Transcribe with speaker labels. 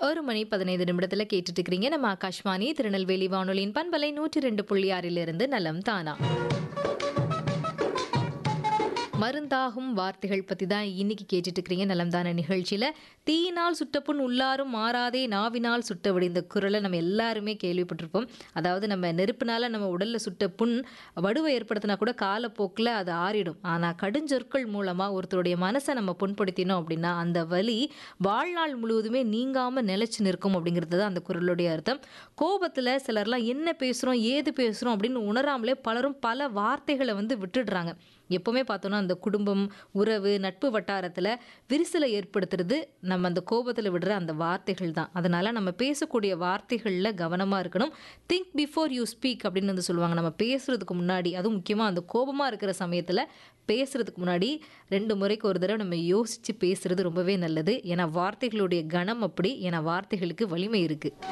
Speaker 1: ஒரு மணி பதினைந்து நிமிடத்தில் கேட்டுட்டு இருக்கிறீங்க நம்ம ஆகாஷ்வாணி திருநெல்வேலி வானொலியின் பண்பலை நூற்றி ரெண்டு புள்ளி ஆறிலிருந்து நலம் தானா மருந்தாகும் வார்த்தைகள் பற்றி தான் இன்னைக்கு கேட்டுட்டு இருக்கிறீங்க நலம்தான நிகழ்ச்சியில் தீயினால் சுட்டப்புண் உள்ளாரும் மாறாதே நாவினால் சுட்ட இந்த குரலை நம்ம எல்லாருமே கேள்விப்பட்டிருப்போம் அதாவது நம்ம நெருப்புனால நம்ம உடலில் சுட்ட புண் வடுவை ஏற்படுத்தினா கூட காலப்போக்கில் அது ஆறிடும் ஆனால் கடுஞ்சொற்கள் மூலமாக ஒருத்தருடைய மனசை நம்ம புண்படுத்தினோம் அப்படின்னா அந்த வலி வாழ்நாள் முழுவதுமே நீங்காமல் நிலைச்சு நிற்கும் அப்படிங்கிறது தான் அந்த குரலுடைய அர்த்தம் கோபத்தில் சிலர்லாம் என்ன பேசுகிறோம் ஏது பேசுகிறோம் அப்படின்னு உணராமலே பலரும் பல வார்த்தைகளை வந்து விட்டுடுறாங்க எப்போவுமே பார்த்தோன்னா அந்த குடும்பம் உறவு நட்பு வட்டாரத்தில் விரிசலை ஏற்படுத்துறது நம்ம அந்த கோபத்தில் விடுற அந்த வார்த்தைகள் தான் அதனால் நம்ம பேசக்கூடிய வார்த்தைகளில் கவனமாக இருக்கணும் திங்க் பிஃபோர் யூ ஸ்பீக் அப்படின்னு வந்து சொல்லுவாங்க நம்ம பேசுகிறதுக்கு முன்னாடி அதுவும் முக்கியமாக அந்த கோபமாக இருக்கிற சமயத்தில் பேசுகிறதுக்கு முன்னாடி ரெண்டு முறைக்கு ஒரு தடவை நம்ம யோசித்து பேசுகிறது ரொம்பவே நல்லது ஏன்னா வார்த்தைகளுடைய கணம் அப்படி ஏன்னா வார்த்தைகளுக்கு வலிமை இருக்குது